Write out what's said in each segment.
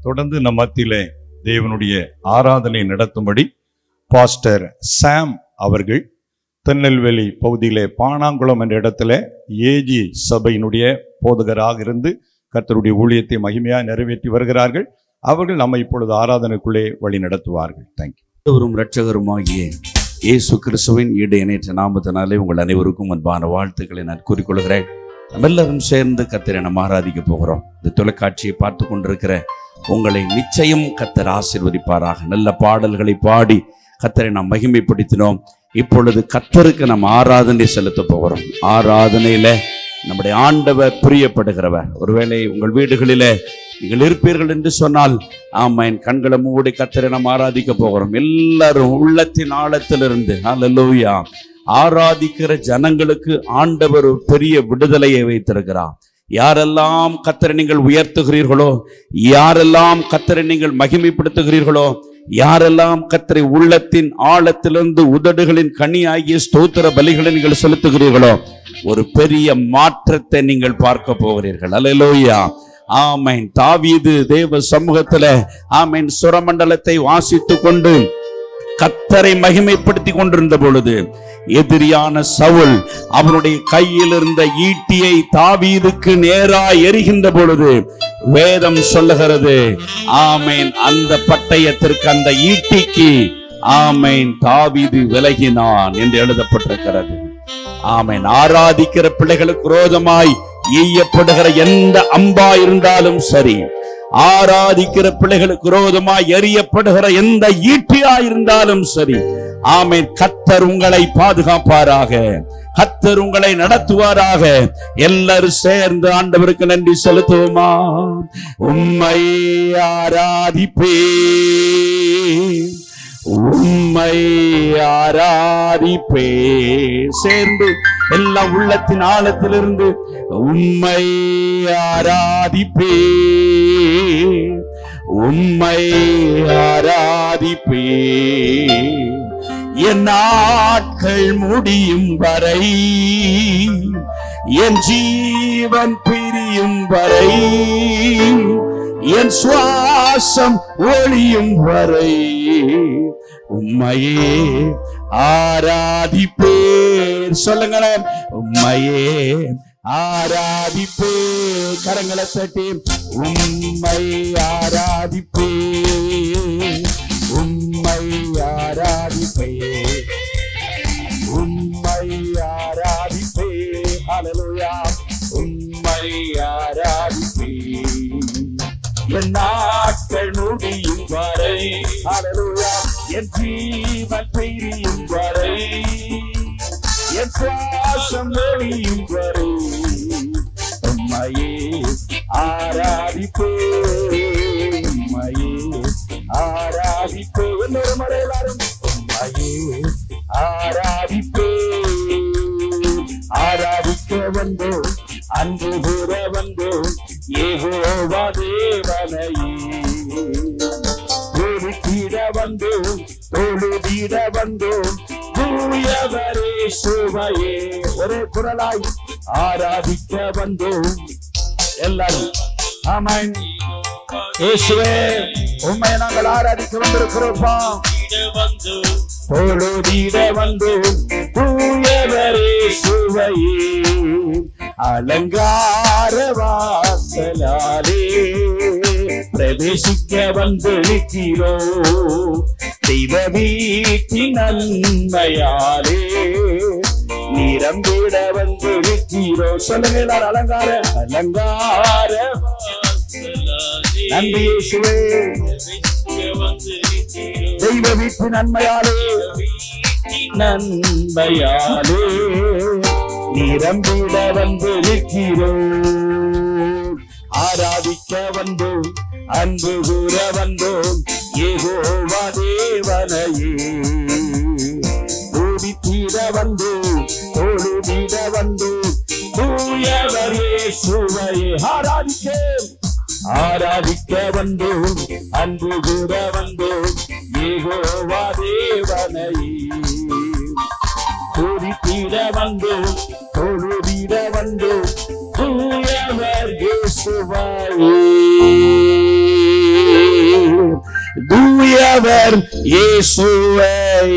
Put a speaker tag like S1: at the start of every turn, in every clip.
S1: தொடர்ந்து நம் மத்தியிலே தேவனுடைய ஆராதனை நடத்தும்படி பாஸ்டர் சாம் அவர்கள் திருநெல்வேலி பகுதியிலே பாணாங்குளம் என்ற இடத்துல ஏஜி சபையினுடைய போதகராக இருந்து கர்த்தருடைய ஊழியத்தை மகிமையாக நிறைவேற்றி வருகிறார்கள் அவர்கள் நம்ம இப்பொழுது ஆராதனைக்குள்ளே வழி நடத்துவார்கள் தேங்க்யூ
S2: ஆண்டவரும் இரட்சகருமாகிய இயேசு கிறிஸ்துவின் ஈடு இணைற்ற நாமத்தினாலே உங்கள் அனைவருக்கும் அன்பான வாழ்த்துக்களை நான் கூறிக்கொள்கிறேன் நம்ம எல்லாரும் சேர்ந்து கத்தரை நம்ம ஆராதிக்க போகிறோம் இந்த தொலைக்காட்சியை பார்த்து கொண்டிருக்கிற உங்களை நிச்சயம் கத்தர் ஆசீர்வதிப்பாராக நல்ல பாடல்களை பாடி கத்தரை நாம் மகிமைப்படுத்தினோம் இப்பொழுது கத்தருக்கு நம்ம ஆராதனை செலுத்த போகிறோம் ஆராதனையில நம்முடைய ஆண்டவர் பிரியப்படுகிறவர் ஒருவேளை உங்கள் வீடுகளிலே நீங்கள் இருப்பீர்கள் என்று சொன்னால் ஆமா என் கண்களை மூடி கத்தரை நாம் ஆராதிக்க போகிறோம் எல்லாரும் உள்ளத்தின் ஆழத்திலிருந்து அல்லூயா ஆராதிக்கிற ஜனங்களுக்கு ஆண்டவர் ஒரு பெரிய விடுதலையை வைத்திருக்கிறார் யாரெல்லாம் கத்தரை நீங்கள் உயர்த்துகிறீர்களோ யாரெல்லாம் கத்தரை நீங்கள் மகிமைப்படுத்துகிறீர்களோ யாரெல்லாம் கத்தரை உள்ளத்தின் ஆழத்திலிருந்து உதடுகளின் கனி ஆகிய ஸ்தோத்திர பலிகளை நீங்கள் செலுத்துகிறீர்களோ ஒரு பெரிய மாற்றத்தை நீங்கள் பார்க்க போகிறீர்கள் அல்லேலூயா ஆமென் தாவீது தேவ சமூகத்துல ஆமென் சுரமண்டலத்தை வாசித்து கொண்டு கத்தரை மகிமைப்படுத்தி கொண்டிருந்த பொழுது எதிரியான சவுல் அவனுடைய கையில் இருந்த ஈட்டியை தாவீதுக்கு நேரா எரிகின்ற பொழுது வேதம் சொல்லுகிறது ஆமேன் அந்த பட்டயத்திற்கு அந்த ஈட்டிக்கு ஆமேன் தாவீது விலகினான் என்று எழுதப்பட்டிருக்கிறது ஆமேன் ஆராதிக்கிற பிள்ளைகளுக்கு விரோதமாய் எய்யப்படுகிற எந்த அம்பா இருந்தாலும் சரி ஆராதிக்கிற பிள்ளைகளுக்கு விரோதமாய் எரியப்படுகிற எந்த ஈட்டியா இருந்தாலும் சரி ஆமேன் கத்தர் உங்களை பாதுகாப்பாராக கத்தர் உங்களை நடத்துவாராக எல்லாரும் சேர்ந்து ஆண்டவருக்கு நன்றி செலுத்துவோமா உம்மை ஆராதிப்பே உம்மை ஆராதிப்பே சேர்ந்து எல்லா உள்ளத்தின் ஆழத்திலிருந்து உம்மை ஆராதிப்பே உம்மை ஆராதிப்பே என் நாட்கள் முடியும் வரை என் ஜீவன் பிரியும் வரை என் சுவாசம் ஒளியும் வரை உம்மையே ஆராதிப்பேன் சொல்லுங்களேன் உம்மையே ஆராதிப்பே கரங்களை தட்டி உம்மை ஆராதிப்பே உம்மை ஆராதிப்பே உம்மை ஆராதிப்பே ஹalleluya உம்மை ஆராதிப்பே என் நாட்கள் முடியும் வரை ஹalleluya என் ஜீவன் பிரியும் வரை என் சுவாசம் ஒளியும் வரை உம்மையே ஆராதிப்பே உம்மையே ஆராதிப்பே இன்னொரு முறை எல்லாரும் உம்மையே ஆராதிப்பே ஆராதிக்க வந்தோம் அன்பு கூற வந்தோம் ஏகோவா தேவனையே ஒதுக்கிட வந்தோம் தொழுதிட வந்தோம் தூயவரே சுவையே ஒரே குரலாய் ஆராதிக்க வந்தோம் எல்லாரும் ஆமாம் இயேசுவே உண்மை நாங்கள் ஆராதிக்க வந்திருக்கிறோம்ப்பா தொழுதிட வந்தோம் தூயவரே சுவையே அலங்கார வாசலாலே பிரவேசிக்க வந்து நிற்கிறோ தெய்வ வீட்டின் நன்மையாலே நிரம்பிட வந்து நிற்கிறோ சொல்லுங்க எல்லாரும் அலங்கார அலங்கார நன்றி இயேசுவே தெய்வ வீட்டின் நன்மையாலே நன்மையாலே நிரம்பிட வந்து நிற்கிறோம் ஆராதிக்க வந்தோம் அன்பு கூற வந்தோம் ஏகோவா தேவனையே துதித்திட வந்தோம் தொழுதிட வந்தோம் தூயவரே சுவையே ஆராதிக்க ஆராதிக்க வந்தோம் அன்பு கூற வந்தோம் ஏகோவா தேவனையே துதித்திட வந்தோம் தொழுதிட வந்தோம் தூயவர் இயேசுவாயே தூயவர் இயேசுவே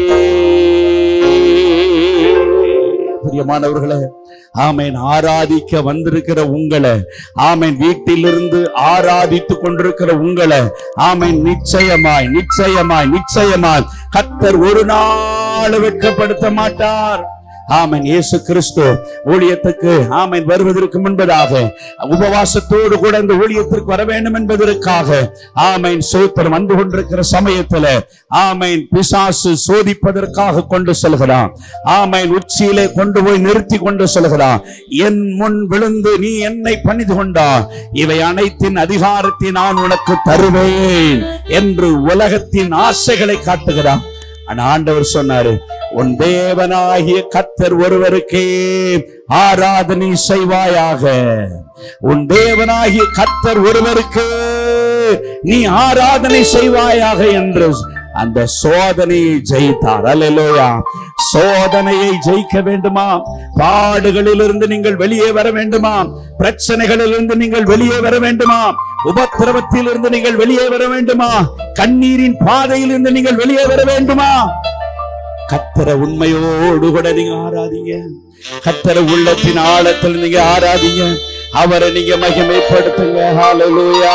S2: பிரியமானவர்களே ஆமேன் ஆராதிக்க வந்திருக்கிற உங்களை ஆமேன் வீட்டிலிருந்து ஆராதித்துக் கொண்டிருக்கிற உங்களை ஆமேன் நிச்சயமாய் நிச்சயமாய் நிச்சயமாய் கத்தர் ஒரு நாள் வெட்கப்படுத்த மாட்டார் ஆமேன் இயேசு கிறிஸ்து ஊழியத்துக்கு ஆமேன் வருவதற்கு முன்பதாக உபவாசத்தோடு கூட இந்த ஊழியத்திற்கு வர வேண்டும் என்பதற்காக ஆமேன் சோத்திரம் வந்து கொண்டிருக்கிற சமயத்துல ஆமேன் பிசாசு சோதிப்பதற்காக கொண்டு செல்கிறான் ஆமேன் உச்சியிலே கொண்டு போய் நிறுத்தி கொண்டு செல்கிறான் என் முன் விழுந்து நீ என்னை பணிந்து கொண்டா இவை அனைத்தின் அதிகாரத்தை நான் உனக்கு தருவேன் என்று உலகத்தின் ஆசைகளை காட்டுகிறான் ஆனா ஆண்டவர் சொன்னாரு உன் தேவனாகிய கத்தர் ஒருவருக்கே ஆராதனை செய்வாயாக உன் தேவனாகிய கத்தர் ஒருவருக்கு நீ ஆராதனை செய்வாயாக என்று அந்த சோதனையை ஜெயித்தார் அல்லேலூயா சோதனையை ஜெயிக்க வேண்டுமா பாடுகளிலிருந்து நீங்கள் வெளியே வர வேண்டுமா பிரச்சனைகளிலிருந்து நீங்கள் வெளியே வர வேண்டுமா உபத்திரவத்திலிருந்து நீங்கள் வெளியே வர வேண்டுமா கண்ணீரின் பாதையிலிருந்து நீங்கள் வெளியே வர வேண்டுமா கத்தர உண்மையோடு கூட நீங்க ஆராதிங்க கத்தர உள்ளத்தின் ஆழத்தில் நீங்க ஆராதிங்க அவரை நீங்க மகிமைப்படுத்துங்க ஹalleluya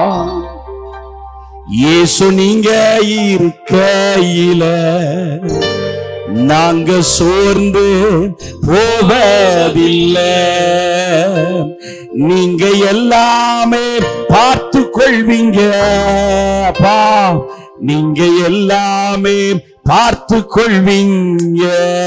S2: இயேசு நீங்க இருக்கையில நாங்க சோர்ந்து போவதில்லை நீங்க எல்லாமே பார்த்து கொள்வீங்க அப்பா நீங்க எல்லாமே பார்த்து கொள்வீங்க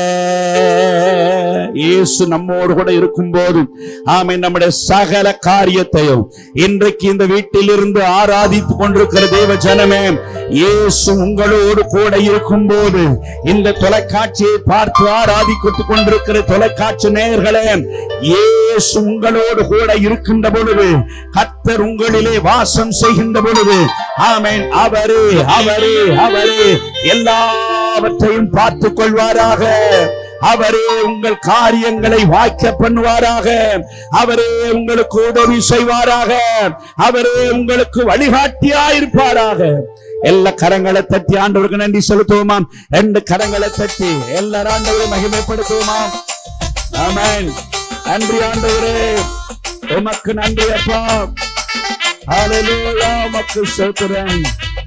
S2: இயேசு நம்மோடு கூட இருக்கும்போது ஆமை நம்முடைய சகல காரியத்தையும் இன்றைக்கு இந்த வீட்டிலிருந்து ஆராதித்து கொண்டிருக்கிற தேவ ஜனமே இயேசு உங்களோடு கூட இருக்கும்போது இந்த தொலைக்காட்சியை பார்த்து ஆராதித்துக் கொண்டிருக்கிற தொலைக்காட்சி நேயர்களே இயேசு உங்களோடு கூட இருக்கின்ற பொழுது கத்தர் உங்களிலே வாசம் செய்கின்ற பொழுது ஆமென் அவரே அவரே அவரே எல்லாவற்றையும் பார்த்துக் கொள்வாராக அவரே உங்கள் காரியங்களை வாய்க்க பண்ணுவாராக அவரே உங்களுக்கு உதவி செய்வாராக அவரே உங்களுக்கு வழிகாட்டியாயிருப்பாராக எல்லா கரங்களை தட்டி ஆண்டவருக்கு நன்றி செலுத்துவோமாம் ரெண்டு கரங்களை தட்டி எல்லாரும் ஆண்டவரை மகிமைப்படுத்துவோமாம் ஆமென் நன்றி ஆண்டவரே உமக்கு நன்றி அப்பா ஹalleluya உமக்கு ஸ்தோத்திரம்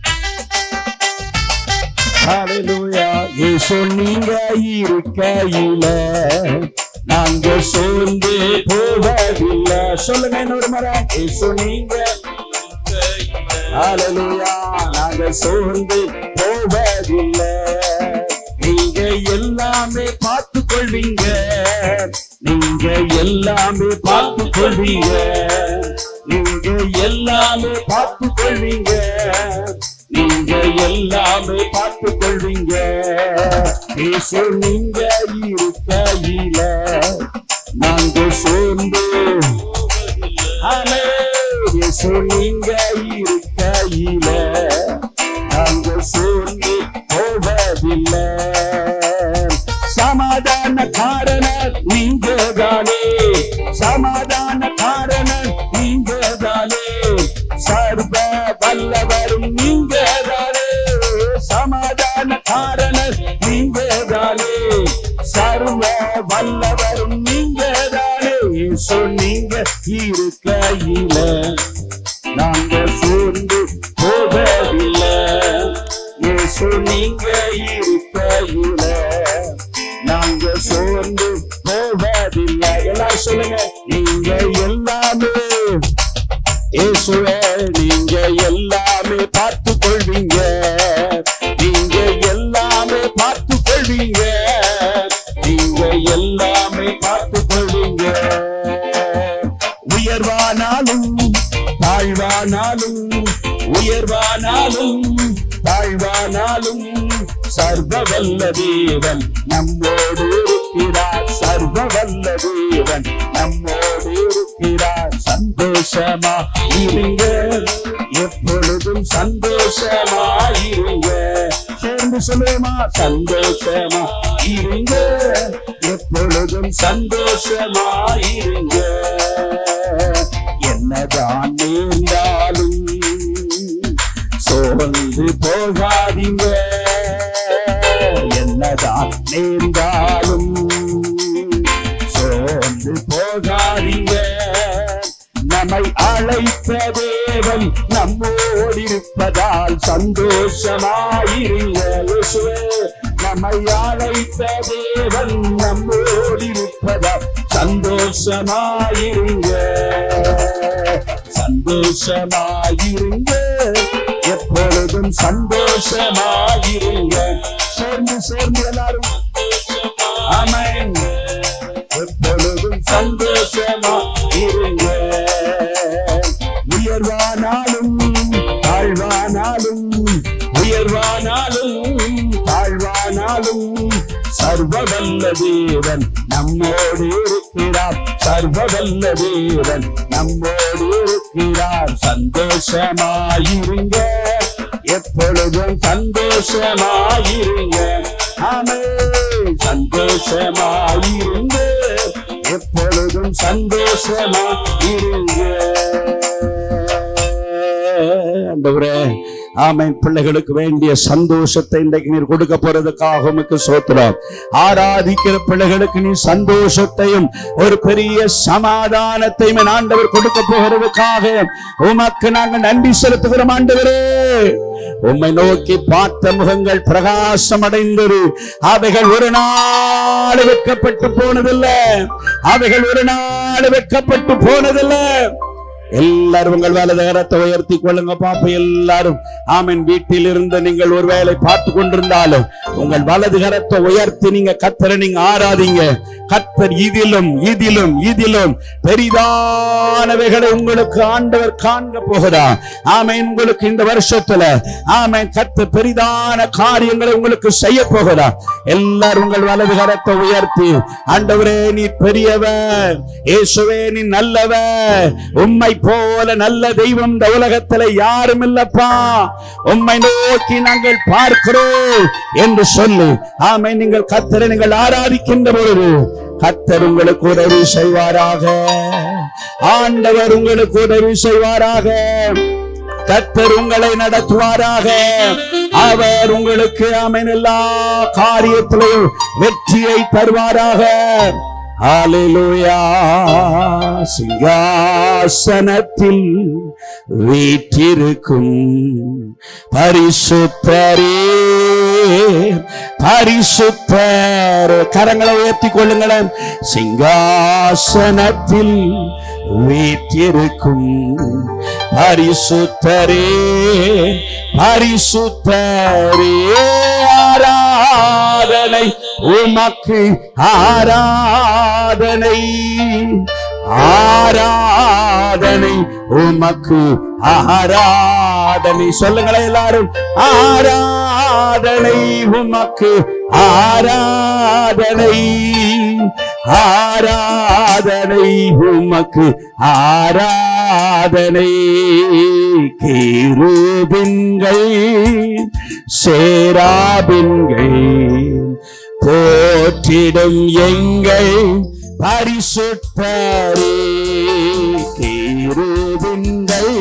S2: ஹalleluya இயேசு நீங்க இருக்கையில நாங்க சோர்ந்து போவதில்லை சொல்லுங்க இன்னொரு முறை இயேசு நீங்க ஹalleluya நாங்க சோர்ந்து போவதில்லை நீங்க எல்லாமே பார்த்து கொள்வீங்க நீங்க எல்லாமே பார்த்து கொள்வீங்க நீங்க எல்லாமே பார்த்து கொள்வீங்க நீங்க எல்லாமே பார்த்து கொள்வீங்க இயேசு நீங்க இருக்கையில நாங்க சோர்ந்து ஆமே இயேசு நீங்க இருக்கையில நாங்க சோர்ந்து போவதில்லை சமாதான காரணர் நீங்க தானே சமாதான காரணர் நீங்க தானே சர்வ வல்லவரும் நீங்க தானே சமாதான காரணர் நீங்க தானே சர்வ வல்லவரும் நீங்க தானே இயேசு நீங்க இருக்கையில நாங்க சோர்ந்து போவதில்லை இயேசு நீங்க இருக்கையில நாங்க சோர்ந்து போவதில்லை எல்லாம் சொல்லுங்க நீங்க எல்லாமே இயேசுவே நீங்க எல்லாமே பார்த்து கொள்வீங்க நீங்க எல்லாமே பார்த்து கொள்வீங்க நீங்க எல்லாமே பார்த்து கொள்வீங்க உயர்வானாலும் தாழ்வானாலும் உயர்வானாலும் தாழ்வானாலும் சர்வ வல்ல தேவன் நம்மோடு இருக்கிறார் சர்வ வல்ல தேவன் நம்மோடு இருக்கிறார் சந்தோஷமா இருங்க எப்பொழுதும் சந்தோஷமா இருங்க சேர்ந்து சொல்லுமா சந்தோஷமா இருங்க எப்பொழுதும் சந்தோஷமா இருங்க என்னதான் நேர்ந்தாலும் சோர்ந்து
S3: போகாதீங்க என்னதான் நேர்ந்தாலும் சோர்ந்து போகாதீங்க நம்மை அழைத்த தேவன் நம்மோடு இருப்பதால் சந்தோஷமாயிருங்க இயேசுவே நம்மை அழைத்த தேவன் நம்மோடு இருப்பதால் சந்தோஷமாயிருங்க சந்தோஷமாயிருங்க எப்பொழுதும் சந்தோஷமாயிருங்க சேர்ந்து சேர்ந்து எல்லாரும் ஆமென் எப்பொழுதும் சந்தோஷமா இருங்க உயர்வானாலும் தாழ்வானாலும் உயர்வானாலும் தாழ்வானாலும் சர்வவல்ல தேவன் நம்மோடு இருக்கிறார் சர்வவல்ல தேவன் நம்மோடு இருக்கிறார் சந்தோஷமாயிருங்க எப்பொழுதும் சந்தோஷமாயிருங்க ஆமே சந்தோஷமாயிருங்க எப்பொழுதும் சந்தோஷமா இருங்க ஆண்டவரே ஆமென் பிள்ளைகளுக்கு வேண்டிய சந்தோஷத்தை இன்றைக்கு நீர் கொடுக்க போறதுக்காக உமக்கு சோத்திரம் ஆராதிக்கிற பிள்ளைகளுக்கு நீ சந்தோஷத்தையும் ஒரு பெரிய சமாதானத்தையும் என் ஆண்டவர் கொடுக்க போகிறதுக்காக உமக்கு நாங்கள் நன்றி செலுத்துகிறோம் ஆண்டவரே உம்மை நோக்கி பார்த்த முகங்கள் பிரகாசம் அடைந்தது அவைகள் ஒரு நாள் வெட்கப்பட்டு போனதில்லை அவைகள் ஒரு நாள் வெட்கப்பட்டு போனதில்லை எல்லாரும் உங்கள் வலது கரத்தை உயர்த்தி கொள்ளுங்க பாப்பா எல்லாரும் ஆமென் வீட்டில் இருந்து நீங்கள் ஒரு வேலை பார்த்து கொண்டிருந்தாலும் உங்கள் வலது கரத்தை உயர்த்தி நீங்க கத்தரை நீங்க ஆராதிங்க கத்தர் இதிலும் இதிலும் இதிலும் பெரிதானவைகளை உங்களுக்கு ஆண்டவர் காண்க போகிறா ஆமென் உங்களுக்கு இந்த வருஷத்துல ஆமென் கத்த பெரிதான காரியங்களை உங்களுக்கு செய்ய போகிறா எல்லாரும் உங்கள் வலது கரத்தை உயர்த்தி ஆண்டவரே நீ பெரியவர் இயேசுவே நீ நல்லவர் உம்மை போல நல்ல தெய்வம் இந்த உலகத்துல யாரும் இல்லப்பா உம்மை நோக்கி நாங்கள் பார்க்கிறோம் என்று சொல்லி ஆமை நீங்கள் கத்தரை நீங்கள் ஆராதிக்கின்ற பொழுது கத்தர் உங்களுக்கு உதவி செய்வாராக ஆண்டவர் உங்களுக்கு உதவி செய்வாராக கத்தர் உங்களை நடத்துவாராக அவர் உங்களுக்கு அமன் எல்லா காரியத்திலையும் வெற்றியை தருவாராக ஹalleluya சிங்காசனத்தில் வீற்றிருக்கும் பரிசுத்தரே பரிசுத்தர் கரங்களை உயர்த்தி கொள்ளுங்களேன் சிங்காசனத்தில் வீற்றிருக்கும் பரிசுத்தரே பரிசுத்தரே ஆராதனை உமக்கு ஆராதனை ஆராதனை உமக்கு ஆராதனை சொல்லுங்களேன் எல்லாரும் ஆராதனை உமக்கு ஆராதனை ஆராதனை உமக்கு ஆராதனை கேருபின்கள் சேராபின்கள் போற்றிடும் எங்கள் பரிசுத்தரே கேருபின்கள்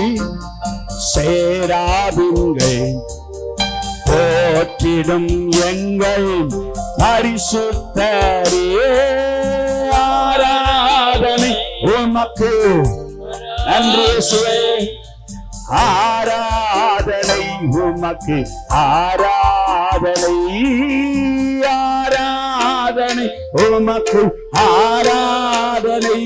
S3: சேராபின்கள் போற்றிடும் எங்கள் பரிசுத்தரே ஆராதனை உமக்கு நன்றி இயேசுவே ஆராதனை உமக்கு ஆராதனை ஆராதனை உமக்கு ஆராதனை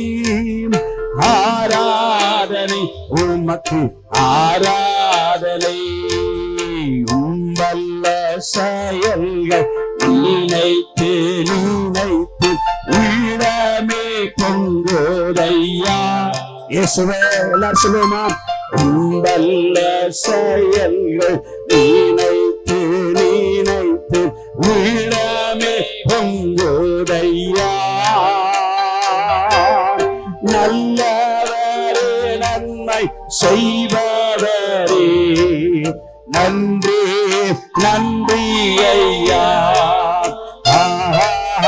S3: ஆராதனை உமக்கு ஆராதனை உம்பல்ல செயல்கள் நினைத்து நினைத்து உள்ளமே பொங்குதையா இயேசுவே எல்லாரும் சொல்லுவோமா உம்பல்ல செயல்கள் நினைத்து நினைத்து உள்ளமே பொங்குதையா நல்லவரே நன்மை செய்பவரே நன்றி நன்றி ஐயா ஆஹா,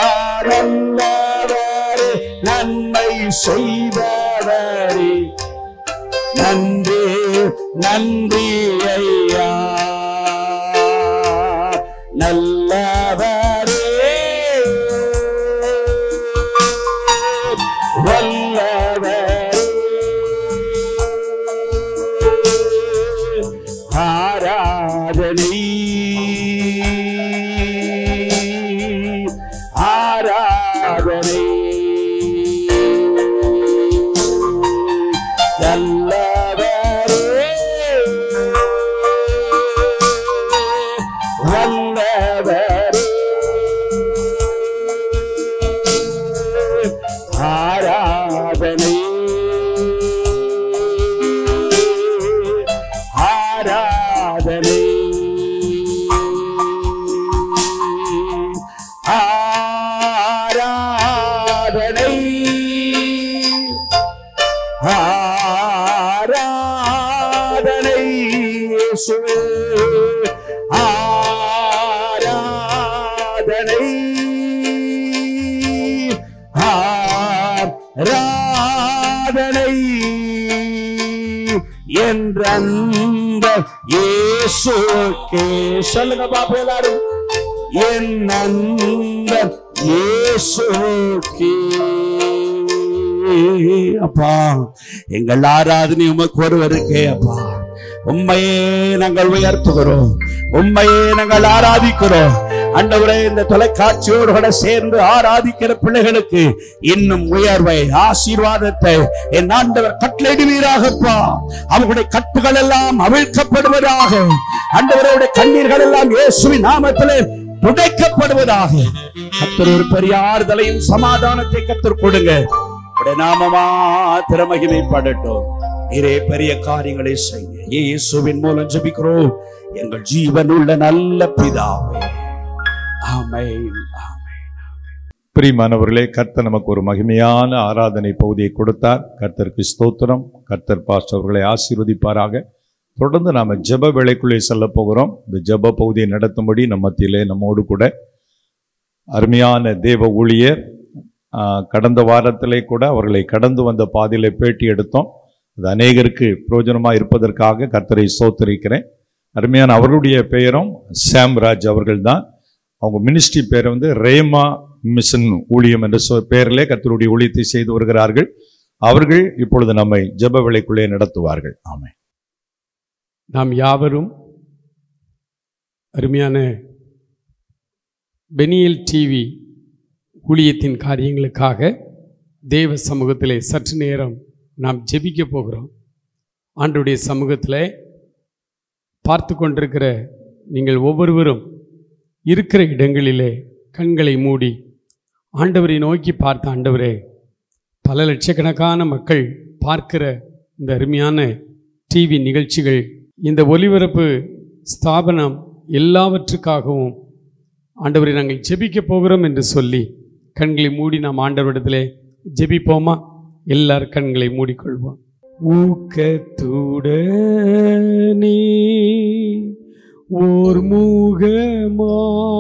S3: நல்லவரே நன்மை செய்பவரே நன்றி நன்றி ஐயா நல்லவரே வல்லவரே ஆராதனை ஆராதனை நல்லவரே வல்லவரே ஆராதனை ஆராதனை ஆராதனை ஆராதனை இயேசுவே ஆராதனை ஆராதனை என்ற அந்த இயேசுக்கே சொல்லுங்க பாப்பா எல்லாரும் என் நண்பர் இயேசுக்கே அப்பா எங்கள் ஆராதனை உமக்கு ஒருவருக்கே அப்பா உண்மையே நாங்கள் உயர்த்துகிறோம் உண்மையே நாங்கள் ஆராதிக்கிறோம் ஆண்டவரே இந்த தொலைக்காட்சியோடு கூட சேர்ந்து ஆராதிக்கிற பிள்ளைகளுக்கு இன்னும் உயர்வை ஆசீர்வாதத்தை என் ஆண்டவர் கட்டளையிடுவீராகப்பா அவர்களுடைய கட்டுகள் எல்லாம் அவிழ்க்கப்படுவதாக ஆண்டவருடைய கண்ணீர்கள் எல்லாம் இயேசுவின் நாமத்திலே துடைக்கப்படுவதாக கத்தர் ஒரு பெரிய ஆறுதலையும் சமாதானத்தை கத்தர் கொடுங்க உடைய நாமமா திறமகிமைப்படட்டும் நீரே பெரிய காரியங்களை செய்ய இயேசுவின் மூலம் ஜெபிக்கிறோம் எங்கள் ஜீவனுள்ள நல்ல பிதாவே ஆமென் ஆமென்
S1: பிரியமானவர்களே கர்த்தர் நமக்கு ஒரு மகிமையான ஆராதனை பகுதியை கொடுத்தார் கர்த்தருக்கு ஸ்தோத்திரம் கர்த்தர் பாஸ்டர் அவர்களை ஆசீர்வதிப்பாராக தொடர்ந்து நாம ஜெப வேலைக்குள்ளே செல்ல போகிறோம் இந்த ஜெப பகுதியை நடத்தும்படி நம் மத்தியிலே நம்மோடு கூட அருமையான தேவ ஊழியர் ஆ, கடந்த வாரத்திலே கூட அவர்களை கடந்து வந்த பாதையிலே பேட்டி எடுத்தோம் அது அநேகருக்கு பிரயோஜனமாக இருப்பதற்காக கர்த்தரை சோத்தரிக்கிறேன் அருமையான அவர்களுடைய பெயரும் சாம்ராஜ் அவர்கள்தான் அவங்க மினிஸ்ட்ரி பேர் வந்து ரேமா மிஷன் ஊழியம் என்ற சொ பெயரிலே கர்த்தருடைய ஊழியத்தை செய்து வருகிறார்கள் அவர்கள் இப்பொழுது நம்மை ஜெப வேலைக்குள்ளே நடத்துவார்கள் ஆமை
S4: நாம் யாவரும் அருமையான பெனியல் டிவி ஊழியத்தின் காரியங்களுக்காக தேவ சமூகத்திலே சற்று நேரம் நாம் ஜெபிக்க போகிறோம் ஆண்டுடைய சமூகத்தில் பார்த்து கொண்டிருக்கிற நீங்கள் ஒவ்வொருவரும் இருக்கிற இடங்களிலே கண்களை மூடி ஆண்டவரை நோக்கி பார்த்த ஆண்டவரே பல லட்சக்கணக்கான மக்கள் பார்க்கிற இந்த அருமையான டிவி நிகழ்ச்சிகள் இந்த ஒலிபரப்பு ஸ்தாபனம் எல்லாவற்றுக்காகவும் ஆண்டவரை நாங்கள் ஜெபிக்க போகிறோம் என்று சொல்லி கண்களை மூடி நாம் ஆண்டவரிடத்திலே ஜெபிப்போமா எல்லார் கண்களை மூடிக்கொள்வோம் ஊக்கத்துடனே ஓர் முகமா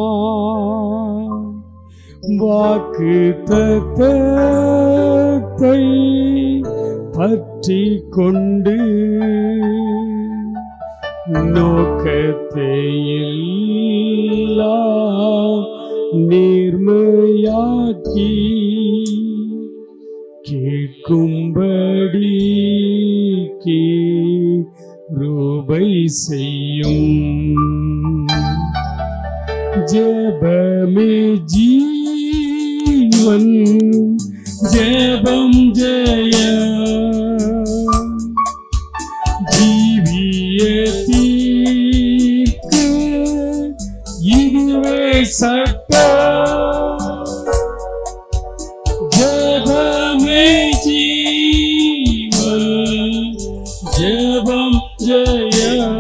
S4: வாக்கு தத்தத்தை பற்றி கொண்டு நோக்கத்தை எல்லாம் நேர்மையாக்கி கேட்கும்படி ரூபை செய்யும் ஜெபமே ஜீவன் ஜெபம் ஜெய ஜீவியத்தீர்க்கு இதுவே சட்டம் ஜெபமே ஜீவன் ஜெபம் ஜெய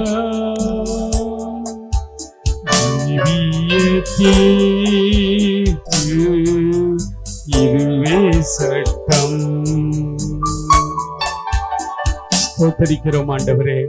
S4: ஜீவியத்தீர்க்கு இதுவே சட்டம் ஸ்தோத்தரிக்கிறோம் ஆண்டவரே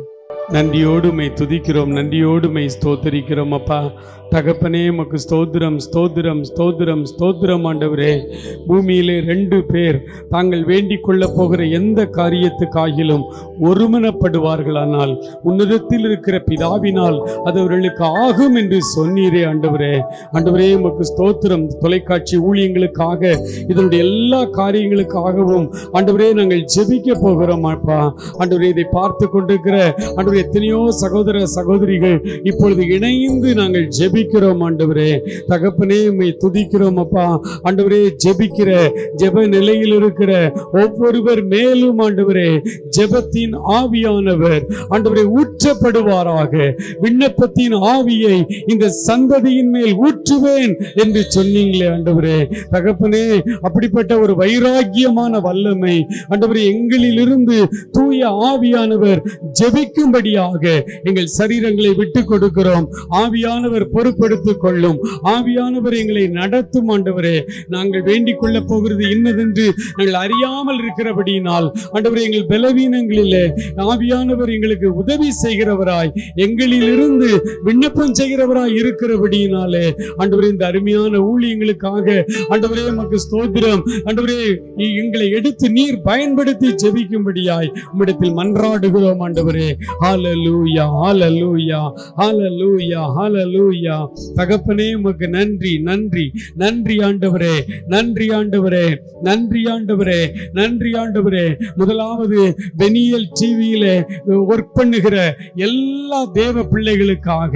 S4: நன்றியோடு மை துதிக்கிறோம் நன்றியோடு மை ஸ்தோத்தரிக்கிறோம் அப்பா தகப்பனே உமக்கு ஸ்தோத்திரம் ஸ்தோத்திரம் ஸ்தோத்திரம் ஸ்தோத்திரம் ஆண்டவரே பூமியிலே ரெண்டு பேர் தாங்கள் வேண்டிக் கொள்ளப் போகிற எந்த காரியத்துக்காகிலும் ஒருமனப்படுவார்களானால் உன்னதத்தில் இருக்கிற பிதாவினால் அது அவர்களுக்கு ஆகும் என்று சொன்னீரே ஆண்டவரே ஆண்டவரே உமக்கு ஸ்தோத்திரம் தொலைக்காட்சி ஊழியங்களுக்காக இதனுடைய எல்லா காரியங்களுக்காகவும் ஆண்டவரே நாங்கள் ஜெபிக்க போகிறோம் அப்பா ஆண்டவரே இதை பார்த்து கொண்டிருக்கிற ஆண்டவரே எத்தனையோ சகோதர சகோதரிகள் இப்பொழுது இணைந்து நாங்கள் ஜெபிக்கிறோம் ஆண்டவரே தகப்பனே உம்மை துதிக்கிறோம் அப்பா ஆண்டவரே ஜெபிக்கிற ஜெப நிலையில் இருக்கிற ஒவ்வொருவர் மேலும் ஆண்டவரே ஜெபத்தின் ஆவியானவர் ஆண்டவரே ஊற்றப்படுவாராக விண்ணப்பத்தின் ஆவியை இந்த சந்ததியின் மேல் ஊற்றுவேன் என்று சொன்னீங்களே ஆண்டவரே தகப்பனே அப்படிப்பட்ட ஒரு வைராக்கியமான வல்லமை ஆண்டவரே எங்களிலிருந்து தூய ஆவியானவர் ஜெபிக்கும்படியாக எங்கள் சரீரங்களை விட்டு கொடுக்கிறோம் ஆவியானவர் பொறுப்படுத்திக் கொள்ளும் ஆவியானவர் எங்களை நடத்தும் ஆண்டவரே நாங்கள் வேண்டிக் கொள்ளப் போகிறது இன்னதென்று நாங்கள் அறியாமல் இருக்கிறபடியினால் ஆண்டவரே எங்கள் பலவீனங்களிலே ஆவியானவர் எங்களுக்கு உதவி செய்கிறவராய் எங்களிலிருந்து விண்ணப்பம் செய்கிறவராய் இருக்கிறபடியினாலே ஆண்டவரே இந்த அருமையான ஊழியங்களுக்காக ஆண்டவரே உமக்கு ஸ்தோத்திரம் ஆண்டவரே இ- எங்களை எடுத்து நீர் பயன்படுத்தி ஜெபிக்கும்படியாய் உம்மிடத்தில் மன்றாடுகிறோம் ஆண்டவரே ஹalleluya ஹalleluya ஹalleluya ஹalleluya தகப்பனே உமக்கு நன்றி நன்றி நன்றி ஆண்டவரே நன்றி ஆண்டவரே நன்றி ஆண்டவரே நன்றி ஆண்டவரே முதலாவது பெனியல் டிவியில ஒர்க் பண்ணுகிற எல்லா தேவ பிள்ளைகளுக்காக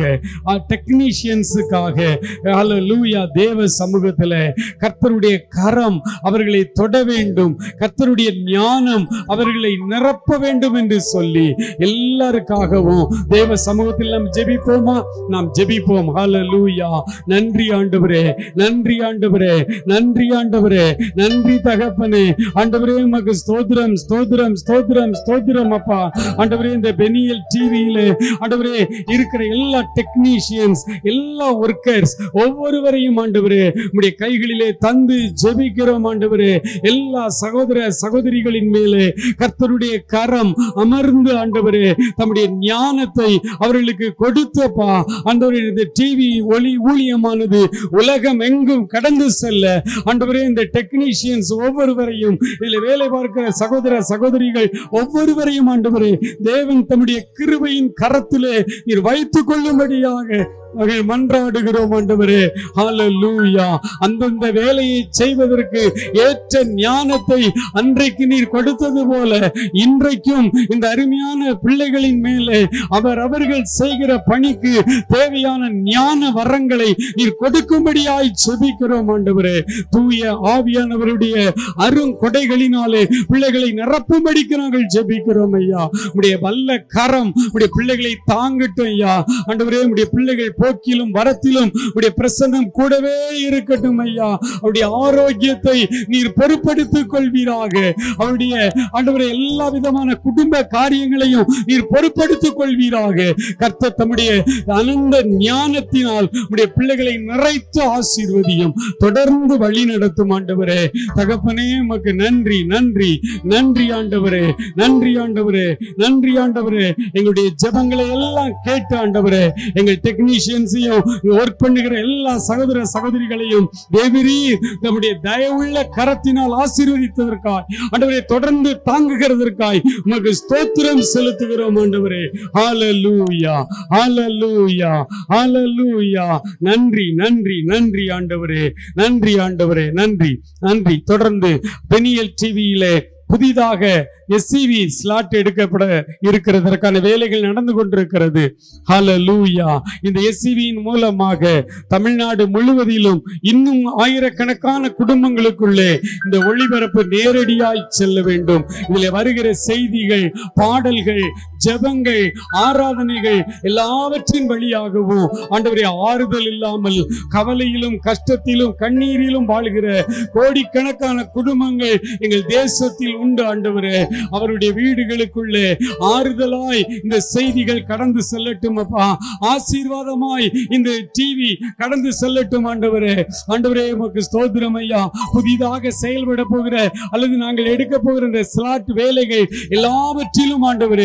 S4: டெக்னீஷியன்ஸுக்காக ஹalleluya தேவ சமூகத்துல கர்த்தருடைய கரம் அவர்களை தொட வேண்டும் கர்த்தருடைய ஞானம் அவர்களை நிரப்ப வேண்டும் என்று சொல்லி எல்லாருக்காகவும் தேவ சமூகத்தில் நாம் ஜெபிப்போமா நாம் ஜெபிப்போம் ஹalleluya நன்றி ஆண்டவரே நன்றி ஆண்டவரே நன்றி ஆண்டவரே நன்றி தகப்பனே ஆண்டவரே உமக்கு ஸ்தோத்திரம் ஸ்தோத்திரம் ஸ்தோத்திரம் ஸ்தோத்திரம் அப்பா ஆண்டவரே இந்த பெனியல் டிவியில ஆண்டவரே இருக்கிற எல்லா டெக்னீஷியன்ஸ் எல்லா ஒர்க்கர்ஸ் ஒவ்வொருவரையும் ஆண்டவரே உம்முடைய கைகளிலே தந்து ஜெபிக்கிறோம் ஆண்டவரே எல்லா சகோதர சகோதரிகளின் மேலே கர்த்தருடைய கரம் அமர்ந்து ஆண்டவரே தம்முடைய ஞானத்தை அவர்களுக்கு கொடுத்தப்பா ஆண்டவரே இந்த டிவி ஒளி ஊழியமானது உலகம் எங்கும் கடந்து செல்ல ஆண்டவரே இந்த டெக்னீஷியன்ஸ் ஒவ்வொருவரையும் இதில் வேலை பார்க்கிற சகோதர சகோதரிகள் ஒவ்வொருவரையும் ஆண்டவரே தேவன் தம்முடைய கிருபையின் கரத்திலே நீர் வைத்துக் கொள்ளும்படியாக நாங்கள் மன்றாடுகிறோம் ஆண்டவரே ஹalleluya அந்தந்த வேலையை செய்வதற்கு ஏற்ற ஞானத்தை அன்றைக்கு நீர் கொடுத்தது போல இன்றைக்கும் இந்த அருமையான பிள்ளைகளின் மேலே அவர் அவர்கள் செய்கிற பணிக்கு தேவையான ஞான வரங்களை நீர் கொடுக்கும்படியாய் செபிக்கிறோம் ஆண்டவரே தூய ஆவியானவருடைய அருங்கொடைகளினாலே பிள்ளைகளை நிரப்பும்படிக்கு நாங்கள் ஜெபிக்கிறோம் ஐயா உடைய வல்ல கரம் உடைய பிள்ளைகளை தாங்கட்டும் ஐயா ஆண்டவரே உடைய பிள்ளைகள் போக்கிலும் வரத்திலும் உடைய பிரசன்னம் கூடவே இருக்கட்டும் ஐயா அவருடைய ஆரோக்கியத்தை நீர் பொறுப்படுத்திக் கொள்வீராக அவருடைய ஆண்டவரே எல்லா விதமான குடும்ப காரியங்களையும் நீர் பொறுப்படுத்திக் கொள்வீராக கர்த்தர் தம்முடைய அனந்த ஞானத்தினால் உடைய பிள்ளைகளை நிறைத்து ஆசீர்வதியும் தொடர்ந்து வழி நடத்தும் ஆண்டவரே தகப்பனே உமக்கு நன்றி நன்றி நன்றி ஆண்டவரே நன்றி ஆண்டவரே நன்றி ஆண்டவரே எங்களுடைய ஜெபங்களை எல்லாம் கேட்டு ஆண்டவரே எங்கள் டெக்னீஷியன்ஸையும் ஒர்க் பண்ணுகிற எல்லா சகோதர சகோதரிகளையும் தேவிரி நம்முடைய தயவுள்ள கரத்தினால் ஆசீர்வதித்ததற்காய் ஆண்டவரை தொடர்ந்து தாங்குகிறதற்காய் உமக்கு ஸ்தோத்திரம் செலுத்துகிறோம் ஆண்டவரே ஹalleluya ஹalleluya ஹalleluya நன்றி நன்றி நன்றி ஆண்டவரே நன்றி ஆண்டவரே நன்றி நன்றி தொடர்ந்து பெனியல் டிவியிலே புதிதாக எஸ்சிவி ஸ்லாட் எடுக்கப்பட இருக்கிறதற்கான வேலைகள் நடந்து கொண்டிருக்கிறது ஹalleluya இந்த எஸ்சிவியின் மூலமாக தமிழ்நாடு முழுவதிலும் இன்னும் ஆயிரக்கணக்கான குடும்பங்களுக்குள்ளே இந்த ஒளிபரப்பு நேரடியாய் செல்ல வேண்டும் இதில் வருகிற செய்திகள் பாடல்கள் ஜெபங்கள் ஆராதனைகள் எல்லாவற்றின் வழியாகவும் ஆண்டவரே ஆறுதல் இல்லாமல் கவலையிலும் கஷ்டத்திலும் கண்ணீரிலும் வாழ்கிற கோடிக்கணக்கான குடும்பங்கள் எங்கள் தேசத்தில் உண்டு ஆண்டவரே அவருடைய வீடுகளுக்குள்ளே ஆறுதலாய் இந்த செய்திகள் கடந்து செல்லட்டும் அப்பா ஆசீர்வாதமாய் இந்த டிவி கடந்து செல்லட்டும் ஆண்டவரே ஆண்டவரே உமக்கு ஸ்தோத்திரம் ஐயா புதிதாக செயல்பட போகிற அல்லது நாங்கள் எடுக்க போகிற இந்த ஸ்லாட் வேலைகள் எல்லாவற்றிலும் ஆண்டவரே உம்முடைய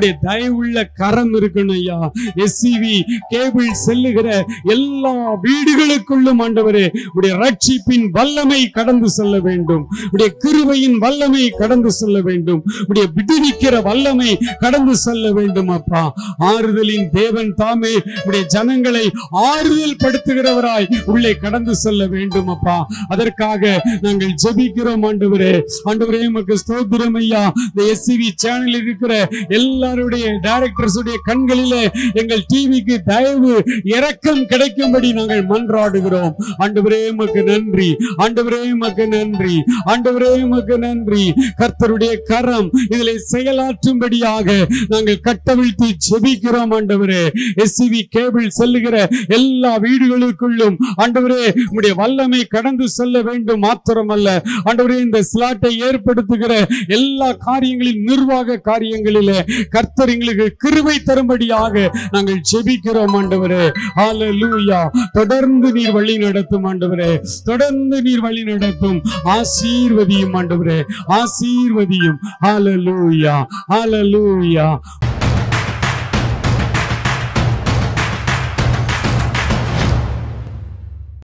S4: உடைய தயவுள்ள கரம் இருக்கணும் ஐயா எஸ்சிவி கேபிள் செல்லுகிற எல்லா வீடுகளுக்குள்ளும் ஆண்டவரே உடைய ரட்சிப்பின் வல்லமை கடந்து செல்ல வேண்டும் உடைய கிருபையின் வல்லமை கடந்து செல்ல வேண்டும் உடைய விடுவிக்கிற வல்லமை கடந்து செல்ல வேண்டும் அப்பா ஆறுதலின் தேவன் தாமே உடைய ஜனங்களை ஆறுதல் படுத்துகிறவராய் உள்ளே கடந்து செல்ல வேண்டும் அப்பா அதற்காக நாங்கள் ஜெபிக்கிறோம் ஆண்டவரே ஆண்டவரே உமக்கு ஸ்தோத்திரம் ஐயா இந்த எஸ்சிவி சேனலில் இருக்கிற எல்லாருடைய டைரக்டர்ஸ் உடைய கண்களிலே எங்கள் டிவிக்கு தயவு இரக்கம் கிடைக்கும்படி நாங்கள் மன்றாடுகிறோம் ஆண்டவரே உமக்கு நன்றி ஆண்டவரே உமக்கு நன்றி ஆண்டவரே உமக்கு நன்றி கர்த்தருடைய கரம் இதில் செயலாற்றும்படியாக நாங்கள் கட்டவிழ்த்து ஜெபிக்கிறோம் ஆண்டவரே எஸ்சிவி கேபிள் செல்லுகிற எல்லா வீடுகளுக்குள்ளும் ஆண்டவரே உம்முடைய வல்லமை கடந்து செல்ல வேண்டும் மாத்திரமல்ல ஆண்டவரே இந்த ஸ்லாட்டை ஏற்படுத்துகிற எல்லா காரியங்களின் நிர்வாக காரியங்களிலே கர்த்தர் எங்களுக்கு கிருபை தரும்படியாக நாங்கள் ஜெபிக்கிறோம் ஆண்டவரே ஹalleluya தொடர்ந்து நீர் வழி நடத்தும் ஆண்டவரே தொடர்ந்து நீர் வழி நடத்தும் ஆசீர்வதியும் ஆண்டவரே ஆசீர்வதியும் ஹalleluya ஹalleluya